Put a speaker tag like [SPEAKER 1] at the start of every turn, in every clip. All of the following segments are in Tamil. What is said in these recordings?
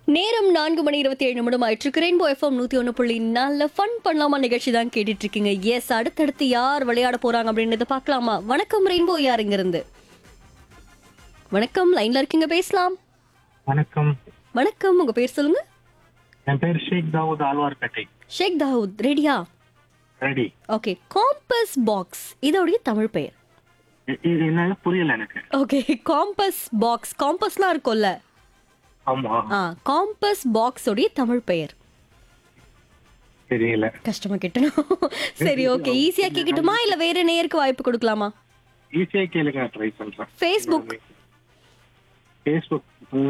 [SPEAKER 1] நேரம் நான்கு மணி இருபத்தி ஏழு நிமிடம் ஆயிட்டு ரெயின்போ எஃப்எம் நூத்தி ஒன்று புள்ளி நல்ல ஃபன் பண்ணலாமா நிகழ்ச்சி தான் கேட்டுட்டு இருக்கீங்க எஸ் அடுத்தடுத்து யார் விளையாட போறாங்க அப்படின்றத பார்க்கலாமா வணக்கம் ரெயின்போ யார் இங்க இருந்து வணக்கம் லைன்ல இருக்கீங்க பேசலாம்
[SPEAKER 2] வணக்கம்
[SPEAKER 1] வணக்கம் உங்க பேர் சொல்லுங்க
[SPEAKER 2] என் பேர் ஷேக் தாவூத் ஆழ்வார்பேட்டை
[SPEAKER 1] ஷேக் தாவூத் ரெடியா
[SPEAKER 2] ரெடி
[SPEAKER 1] ஓகே காம்பஸ் பாக்ஸ் இதோடைய தமிழ் பெயர்
[SPEAKER 2] இ- இது என்ன புரியல எனக்கு
[SPEAKER 1] ஓகே காம்பஸ் பாக்ஸ் காம்பஸ்லாம் இருக்கும்ல
[SPEAKER 2] ஆமா
[SPEAKER 1] ஆ காம்பஸ் பாக்ஸோடைய தமிழ் பெயர்
[SPEAKER 2] தெரியல
[SPEAKER 1] கஷ்டமா கேட்டணும் சரி ஓகே ஈஸியா கேட்கட்டுமா இல்ல வேற நேருக்கு வாய்ப்பு கொடுக்கலாமா
[SPEAKER 2] ஈஸியா கேளுங்க ட்ரை பண்றேன்
[SPEAKER 1] ஃபேஸ்புக்
[SPEAKER 2] ஃபேஸ்புக்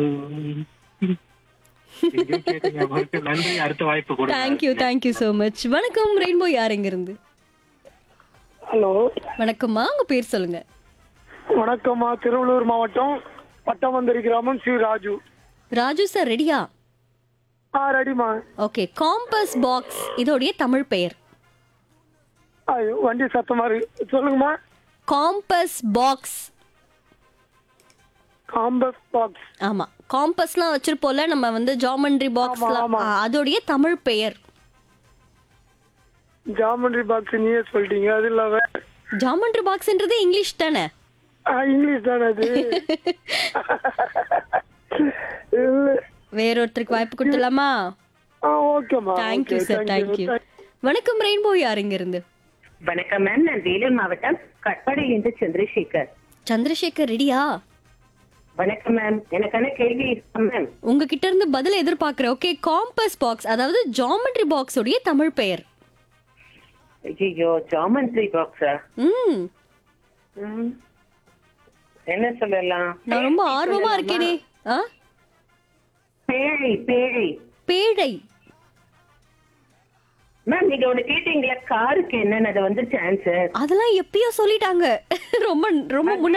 [SPEAKER 2] நன்றி அடுத்த வாய்ப்பு கொடுங்க
[SPEAKER 1] தேங்க்யூ தேங்க்யூ ஸோ மச் வணக்கம் ரெயின்போ யார் எங்க இருந்து
[SPEAKER 3] ஹலோ
[SPEAKER 1] வணக்கம்மா உங்க பேர் சொல்லுங்க
[SPEAKER 3] வணக்கம்மா திருவள்ளூர் மாவட்டம் பட்டமந்தரி கிராமம் சி ராஜு
[SPEAKER 1] ராஜு சார் ரெடியா
[SPEAKER 3] ஆ ரெடிமா
[SPEAKER 1] ஓகே காம்பஸ் பாக்ஸ் இதோடைய தமிழ் பெயர்
[SPEAKER 3] ஐயோ வண்டி சத்தமா இருக்கு சொல்லுங்கம்மா
[SPEAKER 1] காம்பஸ் பாக்ஸ்
[SPEAKER 3] காம்பஸ் பாக்ஸ்
[SPEAKER 1] ஆமா காம்பஸ்லாம் வச்சிருப்போம்ல நம்ம வந்து ஜாமெண்ட்ரி பாக்ஸ்லாம்
[SPEAKER 3] ஆமா.
[SPEAKER 1] ஆ, அதோடைய தமிழ் பெயர்
[SPEAKER 3] ஜாமெண்ட்ரி பாக்ஸ் நீயே சொல்லிட்டீங்க அது இல்லாம
[SPEAKER 1] ஜாமெண்ட்ரி பாக்ஸ்ன்றது இங்கிலீஷ் தானே
[SPEAKER 3] ஆ, இங்கிலீஷ் தானே அது இல்ல.
[SPEAKER 1] வேறொருத்தருக்கு வாய்ப்பு கொடுத்துடலாமா
[SPEAKER 3] ஆ ஓகேம்மா
[SPEAKER 1] thank you
[SPEAKER 3] okay,
[SPEAKER 1] sir
[SPEAKER 3] thank you.
[SPEAKER 1] Thank you வணக்கம் ரெயின்போ யார் இங்க இருந்து
[SPEAKER 4] வணக்கம் மேம் நான் வேலூர் மாவட்டம் கட்பாடியிலிருந்து சந்திரசேகர்
[SPEAKER 1] சந்திரசேகர் ரெடியா
[SPEAKER 4] வணக்கம் மேம் எனக்கான கேள்வி இருக்கா மேம்
[SPEAKER 1] உங்ககிட்ட இருந்து பதில் எதிர்பார்க்கிறேன் ஓகே காம்பஸ் பாக்ஸ் அதாவது ஜாமெண்ட்ரி பாக்ஸ் உடைய தமிழ் பெயர்
[SPEAKER 4] ஐயோ ஜாமெண்ட்ரி பாக்ஸா
[SPEAKER 1] ம்
[SPEAKER 4] என்ன சொல்லலாம்
[SPEAKER 1] நான் ரொம்ப ஆர்வமா இருக்கேனே ஆ
[SPEAKER 4] பேழை பேழை
[SPEAKER 1] பேழை
[SPEAKER 4] மேம் நீங்க ஒண்ணு கேட்டீங்களா காருக்கு என்னன்னு அது வந்து சான்ஸ்
[SPEAKER 1] அதெல்லாம் எப்பயோ சொல்லிட்டாங்க ரொம்ப ரொம்ப முன்னாடி